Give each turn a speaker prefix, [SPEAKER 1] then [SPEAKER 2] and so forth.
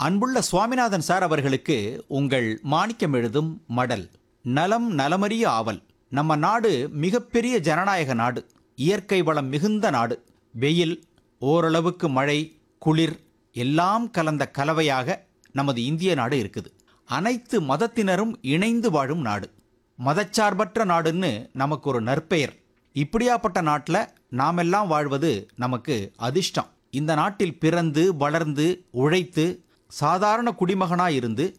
[SPEAKER 1] அன்புள்ள சுவாமிநாதன் சார் அவர்களுக்கு உங்கள் மாணிக்கம் எழுதும் மடல் நலம் நலமறிய ஆவல் நம்ம நாடு மிகப்பெரிய ஜனநாயக நாடு இயற்கை வளம் மிகுந்த நாடு வெயில் ஓரளவுக்கு மழை குளிர் எல்லாம் கலந்த கலவையாக நமது இந்திய நாடு இருக்குது அனைத்து மதத்தினரும் இணைந்து வாழும் நாடு மதச்சார்பற்ற நாடுன்னு நமக்கு ஒரு நற்பெயர் இப்படியாப்பட்ட நாட்டில் நாமெல்லாம் வாழ்வது நமக்கு அதிர்ஷ்டம் இந்த நாட்டில் பிறந்து வளர்ந்து உழைத்து சாதாரண குடிமகனாய் இருந்து